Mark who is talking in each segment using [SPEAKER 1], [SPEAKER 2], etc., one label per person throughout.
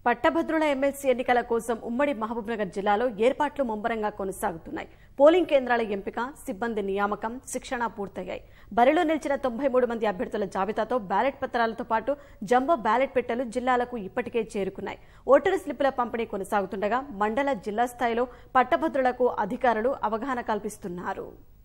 [SPEAKER 1] పట్టభద్రుల ఎమ్మెల్సీ ఎన్నికల కోసం ఉమ్మడి మహబూబ్నగర్ జిల్లాలో ఏర్పాట్లు ముమ్మరంగా కొనసాగుతున్నాయి పోలింగ్ కేంద్రాల ఎంపిక సిబ్బంది నియామకం శిక్షణ పూర్తయ్యాయి బరిలో నిలిచిన తొంభై మూడు మంది అభ్యర్థుల జాబితాతో బ్యాలెట్ పత్రాలతో పాటు జంబో బ్యాలెట్ పెట్టెలు జిల్లాలకు ఇప్పటికే చేరుకున్నాయి ఓటరు స్లిప్పుల పంపిణీ కొనసాగుతుండగా మండల జిల్లా స్థాయిలో పట్టభద్రులకు అధికారులు అవగాహన కల్పిస్తున్నారు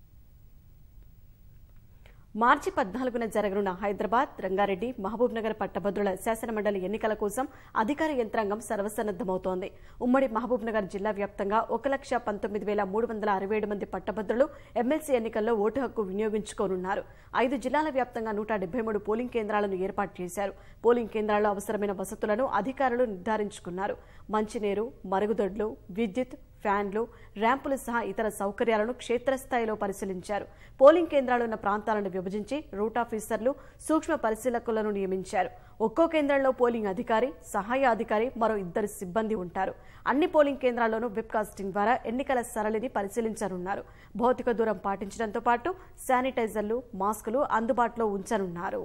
[SPEAKER 1] మార్చి పద్నాలుగున జరగనున్న హైదరాబాద్ రంగారెడ్డి మహబూబ్ నగర్ పట్టభద్రుల శాసనమండలి ఎన్నికల కోసం అధికార యంత్రాంగం సర్వసన్నద్దమవుతోంది ఉమ్మడి మహబూబ్ నగర్ జిల్లా వ్యాప్తంగా ఒక లక్ష పంతొమ్మిది వేల మూడు వందల అరవై ఏడు మంది పట్టభద్రులు ఎమ్మెల్సీ ఎన్నికల్లో ఓటు హక్కు వినియోగించుకోనున్నారు ఐదు జిల్లాల వ్యాప్తంగా నూట డెబ్బై మూడు పోలింగ్ కేంద్రాలను ఏర్పాటు చేశారు పోలింగ్ కేంద్రాల్లో అవసరమైన వసతులను అధికారులు నిర్ధారించుకున్నారు మంచినీరు మరుగుదొడ్లు విద్యుత్ ఫ్యాన్లు ర్యాంపులు సహా ఇతర సౌకర్యాలను క్షేత్రస్థాయిలో పరిశీలించారు పోలింగ్ కేంద్రాలున్న ప్రాంతాలను విభజించి రూట్ ఆఫీసర్లు సూక్ష్మ పరిశీలకులను నియమించారు ఒక్కో కేంద్రంలో పోలింగ్ అధికారి సహాయ అధికారి మరో ఇద్దరు సిబ్బంది ఉంటారు అన్ని పోలింగ్ కేంద్రాల్లోనూ వెబ్కాస్టింగ్ ద్వారా ఎన్నికల సరళిని పరిశీలించనున్నారు భౌతిక దూరం పాటించడంతో పాటు శానిటైజర్లు మాస్కులు అందుబాటులో ఉంచనున్నారు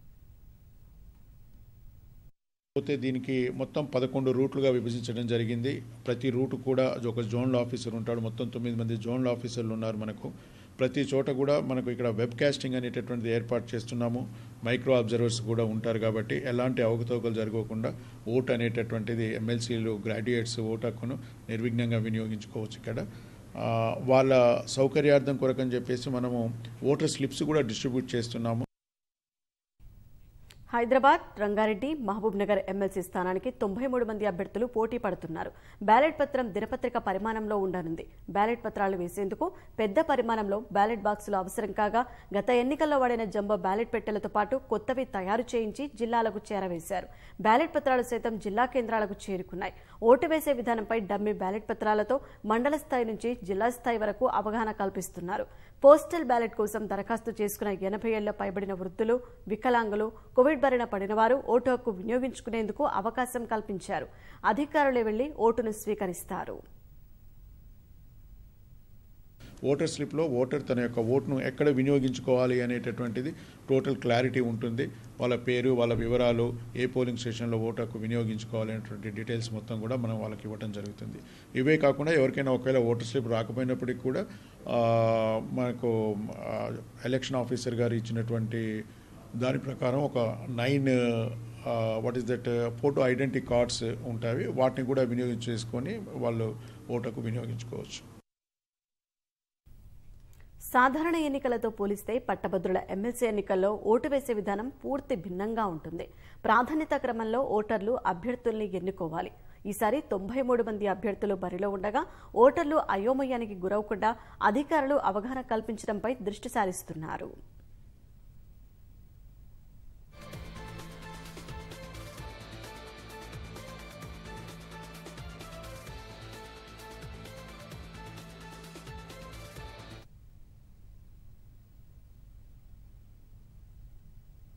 [SPEAKER 2] పోతే దీనికి మొత్తం పదకొండు రూట్లుగా విభజించడం జరిగింది ప్రతి రూట్ కూడా ఒక జోనల్ ఆఫీసర్ ఉంటాడు మొత్తం తొమ్మిది మంది జోనల్ ఆఫీసర్లు ఉన్నారు మనకు ప్రతి చోట కూడా మనకు ఇక్కడ వెబ్ కాస్టింగ్ అనేటటువంటిది ఏర్పాటు చేస్తున్నాము మైక్రో అబ్జర్వర్స్ కూడా ఉంటారు కాబట్టి ఎలాంటి అవకతవకలు జరగకుండా ఓట్ అనేటటువంటిది ఎమ్మెల్సీలు గ్రాడ్యుయేట్స్ ఓట్ హక్కును నిర్విఘ్నంగా వినియోగించుకోవచ్చు ఇక్కడ ఆ, వాళ్ళ సౌకర్యార్థం కొరకని చెప్పేసి మనము ఓటర్ స్లిప్స్ కూడా డిస్ట్రిబ్యూట్ చేస్తున్నాము
[SPEAKER 1] హైదరాబాద్ రంగారెడ్డి మహబూబ్ నగర్ ఎమ్మెల్సీ స్థానానికి తొంభై మూడు మంది అభ్యర్థులు పోటీ పడుతున్నారు బ్యాలెట్ పత్రం దినపత్రిక పరిమాణంలో ఉండనుంది బ్యాలెట్ పత్రాలు వేసేందుకు పెద్ద పరిమాణంలో బ్యాలెట్ బాక్సులు అవసరం కాగా గత ఎన్నికల్లో వాడిన జంబో బ్యాలెట్ పెట్టెలతో పాటు కొత్తవి తయారు చేయించి జిల్లాలకు చేరవేశారు బ్యాలెట్ పత్రాలు సైతం జిల్లా కేంద్రాలకు చేరుకున్నాయి ఓటు వేసే విధానంపై డమ్మీ బ్యాలెట్ పత్రాలతో మండల స్థాయి నుంచి జిల్లా స్థాయి వరకు అవగాహన కల్పిస్తున్నారు పోస్టల్ బ్యాలెట్ కోసం దరఖాస్తు చేసుకున్న ఎనభై ఏళ్ల పైబడిన వృద్ధులు వికలాంగులు కోవిడ్ బారిన పడిన వారు ఓటు హక్కు వినియోగించుకునేందుకు అవకాశం కల్పించారు అధికారులే వెళ్లి ఓటును స్వీకరిస్తారు
[SPEAKER 2] ఓటర్ స్లిప్లో ఓటర్ తన యొక్క ఓటును ఎక్కడ వినియోగించుకోవాలి అనేటటువంటిది టోటల్ క్లారిటీ ఉంటుంది వాళ్ళ పేరు వాళ్ళ వివరాలు ఏ పోలింగ్ స్టేషన్లో ఓటు హక్కు వినియోగించుకోవాలి అనేటువంటి డీటెయిల్స్ మొత్తం కూడా మనం వాళ్ళకి ఇవ్వడం జరుగుతుంది ఇవే కాకుండా ఎవరికైనా ఒకవేళ ఓటర్ స్లిప్ రాకపోయినప్పటికీ కూడా ఆ, మనకు ఆ, ఎలక్షన్ ఆఫీసర్ గారు ఇచ్చినటువంటి దాని ప్రకారం ఒక nine what is that photo identity cards ఉంటాయి వాటిని కూడా వినియోగించేసుకొని వాళ్ళు ఓటుకు వినియోగించుకోవచ్చు
[SPEAKER 1] సాధారణ ఎన్నికలతో పోలిస్తే పట్టభద్రుల ఎమ్మెల్సీ ఎన్నికల్లో ఓటు వేసే విధానం పూర్తి భిన్నంగా ఉంటుంది ప్రాధాన్యత క్రమంలో ఓటర్లు అభ్యర్థుల్ని ఎన్నుకోవాలి ఈసారి తొంభై మూడు మంది అభ్యర్థులు బరిలో ఉండగా ఓటర్లు అయోమయానికి గురవకుండా అధికారులు అవగాహన కల్పించడంపై దృష్టి సారిస్తున్నారు